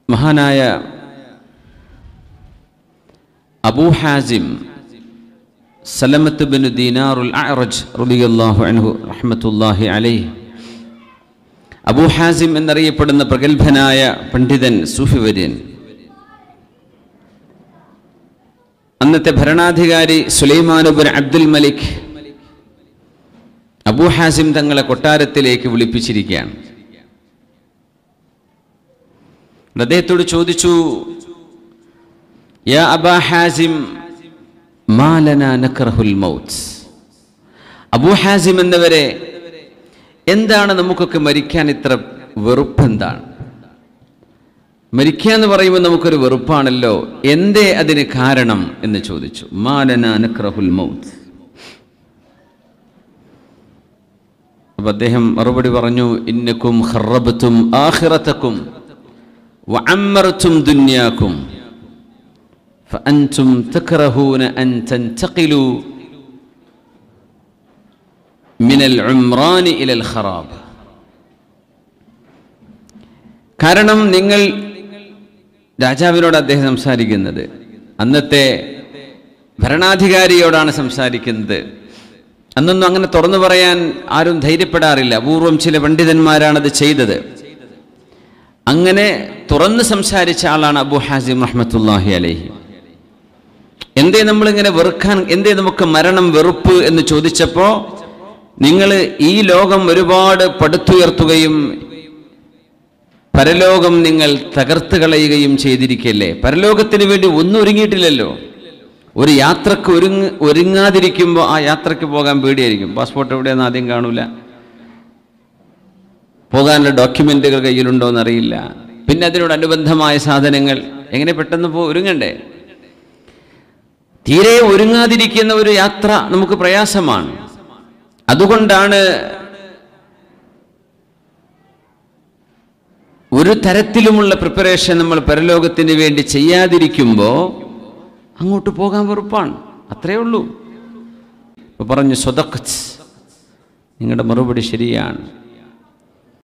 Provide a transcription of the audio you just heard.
മഹാനായ Abu Hazim Salamah ബിൻ ദീനാറുൽ അറജ് റളിയല്ലാഹു അൻഹു റഹ്മത്തുല്ലാഹി അലൈഹി അബൂ ഹാസിം എന്നറിയപ്പെടുന്ന പ്രഗത്ഭനായ പണ്ഡിതൻ സൂഫിവര്യൻ അന്നത്തെ ഭരണാധികാരി സുലൈമാനുബിൻ അബ്ദുൽ മലിക് അബൂ ഹാസിം തങ്ങളെ കൊട്ടാരത്തിലേക്ക് വിളിപ്പിച്ചിരിക്കുകയാണ് അദ്ദേഹത്തോട് ചോദിച്ചു യാ അബാ ഹാസിം മാലന നക്രഹുൽ മൗത്ത് അബൂ ഹാസിം എന്നവരെ എന്താണ് നമുക്കൊക്കെ മരിക്കാൻ ഇത്ര വെറുപ്പ് എന്താണ് മരിക്കുക എന്ന് പറയുമ്പോൾ നമുക്കൊരു വെറുപ്പാണല്ലോ എന്തേ അതിന് കാരണം എന്ന് ചോദിച്ചു മാലന നക്രഹുൽ മൗത്ത് അപ്പൊ അദ്ദേഹം മറുപടി പറഞ്ഞു ഇന്നക്കും ഖറബത്തും ആഖിറതക്കും വഅമ്മർതും ദുനിയാക്കും فأنتم تكرهون أن تنتقلوا من العمران إلى الخراب കാരണം നിങ്ങൾ രാജാവിനോട് അദ്ദേഹം സംസാരിക്കുന്നത് അന്നത്തെ ഭരണാധികാരിയോടാണ് സംസാരിക്കുന്നത് അന്നൊന്നും അങ്ങനെ തുറന്നു പറയാൻ ആരും ധൈര്യപ്പെടാറില്ല അപൂർവം ചില പണ്ഡിതന്മാരാണത് ചെയ്തത് അങ്ങനെ തുറന്ന് സംസാരിച്ച ആളാണ് അബു ഹാസിം റഹ്മത്തുല്ലാഹി അലഹി എന്തേ നമ്മളിങ്ങനെ വെറുക്കാൻ എന്തേ നമുക്ക് മരണം വെറുപ്പ് എന്ന് ചോദിച്ചപ്പോൾ നിങ്ങൾ ഈ ലോകം ഒരുപാട് പടുത്തുയർത്തുകയും പരലോകം നിങ്ങൾ തകർത്ത് കളയുകയും ചെയ്തിരിക്കല്ലേ പരലോകത്തിന് വേണ്ടി ഒന്നും ഒരുങ്ങിയിട്ടില്ലല്ലോ ഒരു യാത്രക്ക് ഒരുങ്ങ ഒരുങ്ങാതിരിക്കുമ്പോൾ ആ യാത്രക്ക് പോകാൻ പേടിയായിരിക്കും പാസ്പോർട്ട് എവിടെയാണെന്ന് ആദ്യം കാണൂല പോകാനുള്ള ഡോക്യുമെന്റുകൾ കയ്യിലുണ്ടോ എന്നറിയില്ല പിന്നെ അതിനോടനുബന്ധമായ സാധനങ്ങൾ എങ്ങനെ പെട്ടെന്ന് പോ ഒരുങ്ങണ്ടേ തീരെ ഒരുങ്ങാതിരിക്കുന്ന ഒരു യാത്ര നമുക്ക് പ്രയാസമാണ് അതുകൊണ്ടാണ് ഒരു തരത്തിലുമുള്ള പ്രിപ്പറേഷൻ നമ്മൾ പരലോകത്തിന് വേണ്ടി ചെയ്യാതിരിക്കുമ്പോൾ അങ്ങോട്ട് പോകാൻ വെറുപ്പാണ് അത്രയേ ഉള്ളൂ ഇപ്പൊ പറഞ്ഞു സ്വതക്കത്ത് നിങ്ങളുടെ മറുപടി ശരിയാണ്